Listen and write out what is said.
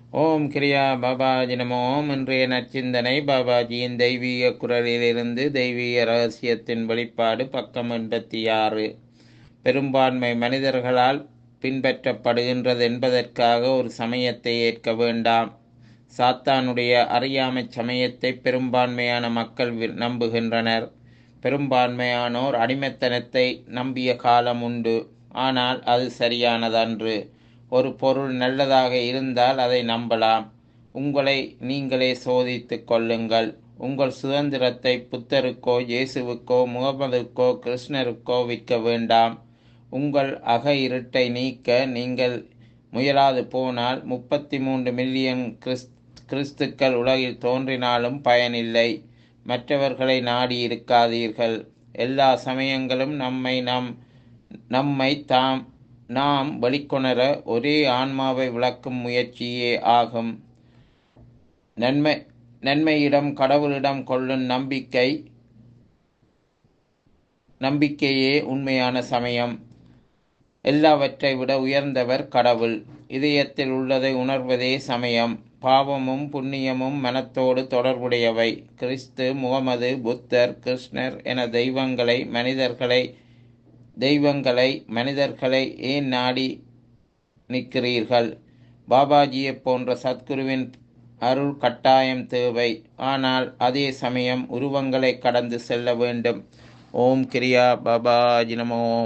ஓம் கிரியா பாபாஜி நமோ ஓம் இன்றைய நற்சிந்தனை பாபாஜியின் தெய்வீக குரலிலிருந்து தெய்வீக ரகசியத்தின் வெளிப்பாடு பக்கம் எண்பத்தி ஆறு பெரும்பான்மை மனிதர்களால் பின்பற்றப்படுகின்றது என்பதற்காக ஒரு சமயத்தை ஏற்க வேண்டாம் சாத்தானுடைய அறியாமை சமயத்தை பெரும்பான்மையான மக்கள் வி- நம்புகின்றனர் பெரும்பான்மையானோர் அடிமைத்தனத்தை நம்பிய காலம் உண்டு ஆனால் அது சரியானதன்று ஒரு பொருள் நல்லதாக இருந்தால் அதை நம்பலாம் உங்களை நீங்களே சோதித்துக் கொள்ளுங்கள் உங்கள் சுதந்திரத்தை புத்தருக்கோ இயேசுவுக்கோ முகமதுக்கோ கிருஷ்ணருக்கோ விற்க வேண்டாம் உங்கள் அக இருட்டை நீக்க நீங்கள் முயலாது போனால் முப்பத்தி மூன்று மில்லியன் கிறிஸ் கிறிஸ்துக்கள் உலகில் தோன்றினாலும் பயனில்லை மற்றவர்களை நாடி இருக்காதீர்கள் எல்லா சமயங்களும் நம்மை நம் நம்மை தாம் நாம் வெளிக்கொணர ஒரே ஆன்மாவை விளக்கும் முயற்சியே ஆகும் நன்மை நன்மையிடம் கடவுளிடம் கொள்ளும் நம்பிக்கை நம்பிக்கையே உண்மையான சமயம் எல்லாவற்றை விட உயர்ந்தவர் கடவுள் இதயத்தில் உள்ளதை உணர்வதே சமயம் பாவமும் புண்ணியமும் மனத்தோடு தொடர்புடையவை கிறிஸ்து முகமது புத்தர் கிருஷ்ணர் என தெய்வங்களை மனிதர்களை தெய்வங்களை மனிதர்களை ஏன் நாடி நிற்கிறீர்கள் பாபாஜியைப் போன்ற சத்குருவின் அருள் கட்டாயம் தேவை ஆனால் அதே சமயம் உருவங்களை கடந்து செல்ல வேண்டும் ஓம் கிரியா பாபாஜி நமோ